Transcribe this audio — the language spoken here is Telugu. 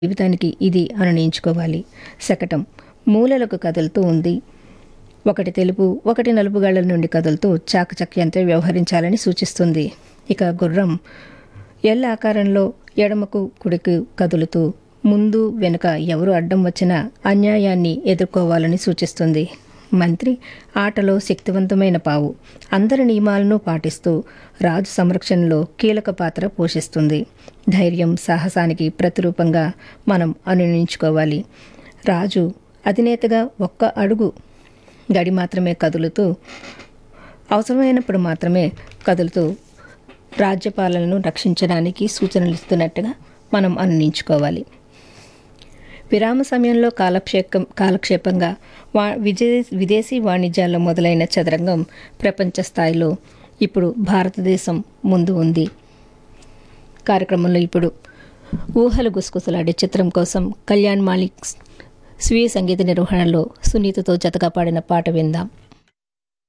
జీవితానికి ఇది అనునయించుకోవాలి శకటం మూలలకు కదులుతూ ఉంది ఒకటి తెలుపు ఒకటి నలుపు గళ్ళ నుండి కదులుతూ చాకచక్యంతో వ్యవహరించాలని సూచిస్తుంది ఇక గుర్రం ఎల్ ఆకారంలో ఎడమకు కుడికి కదులుతూ ముందు వెనుక ఎవరు అడ్డం వచ్చినా అన్యాయాన్ని ఎదుర్కోవాలని సూచిస్తుంది మంత్రి ఆటలో శక్తివంతమైన పావు అందరి నియమాలను పాటిస్తూ రాజు సంరక్షణలో కీలక పాత్ర పోషిస్తుంది ధైర్యం సాహసానికి ప్రతిరూపంగా మనం అనునించుకోవాలి రాజు అధినేతగా ఒక్క అడుగు గడి మాత్రమే కదులుతూ అవసరమైనప్పుడు మాత్రమే కదులుతూ రాజ్యపాలనను రక్షించడానికి సూచనలు ఇస్తున్నట్టుగా మనం అనునించుకోవాలి విరామ సమయంలో కాలక్షేపం కాలక్షేపంగా వా విజయ విదేశీ వాణిజ్యాల్లో మొదలైన చదరంగం ప్రపంచ స్థాయిలో ఇప్పుడు భారతదేశం ముందు ఉంది కార్యక్రమంలో ఇప్పుడు ఊహలు గుసగుసలాడే చిత్రం కోసం కళ్యాణ్ మాలిక్ స్వీయ సంగీత నిర్వహణలో సునీతతో జతగా పాడిన పాట విందాం